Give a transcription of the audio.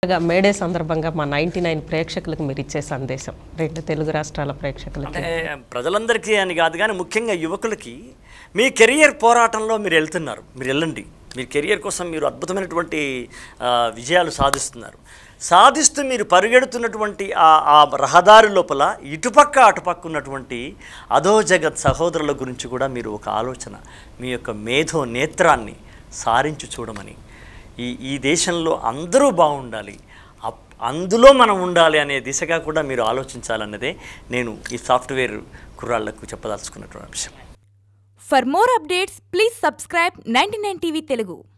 ఇలాగా మేడే సందర్భంగా మా నైంటీ నైన్ ప్రేక్షకులకు మీరు ఇచ్చే సందేశం రెండు తెలుగు రాష్ట్రాల ప్రేక్షకులకి అంటే ప్రజలందరికీ అని కాదు కానీ ముఖ్యంగా యువకులకి మీ కెరియర్ పోరాటంలో మీరు వెళ్తున్నారు మీరు వెళ్ళండి మీ కెరియర్ కోసం మీరు అద్భుతమైనటువంటి ఆ, విజయాలు సాధిస్తున్నారు సాధిస్తూ మీరు పరిగెడుతున్నటువంటి ఆ ఆ రహదారి లోపల ఇటుపక్క అటుపక్క ఉన్నటువంటి అధో జగత్ సహోదరుల గురించి కూడా మీరు ఒక ఆలోచన మీ యొక్క మేధో నేత్రాన్ని సారించి చూడమని ఈ ఈ దేశంలో అందరూ బాగుండాలి అప్- అందులో మనం ఉండాలి అనే దిశగా కూడా మీరు ఆలోచించాలన్నదే నేను ఈ సాఫ్ట్వేర్ కుర్రాళ్లకు చెప్పదలుచుకున్నటువంటి విషయం For more updates, please subscribe 99 TV Telugu.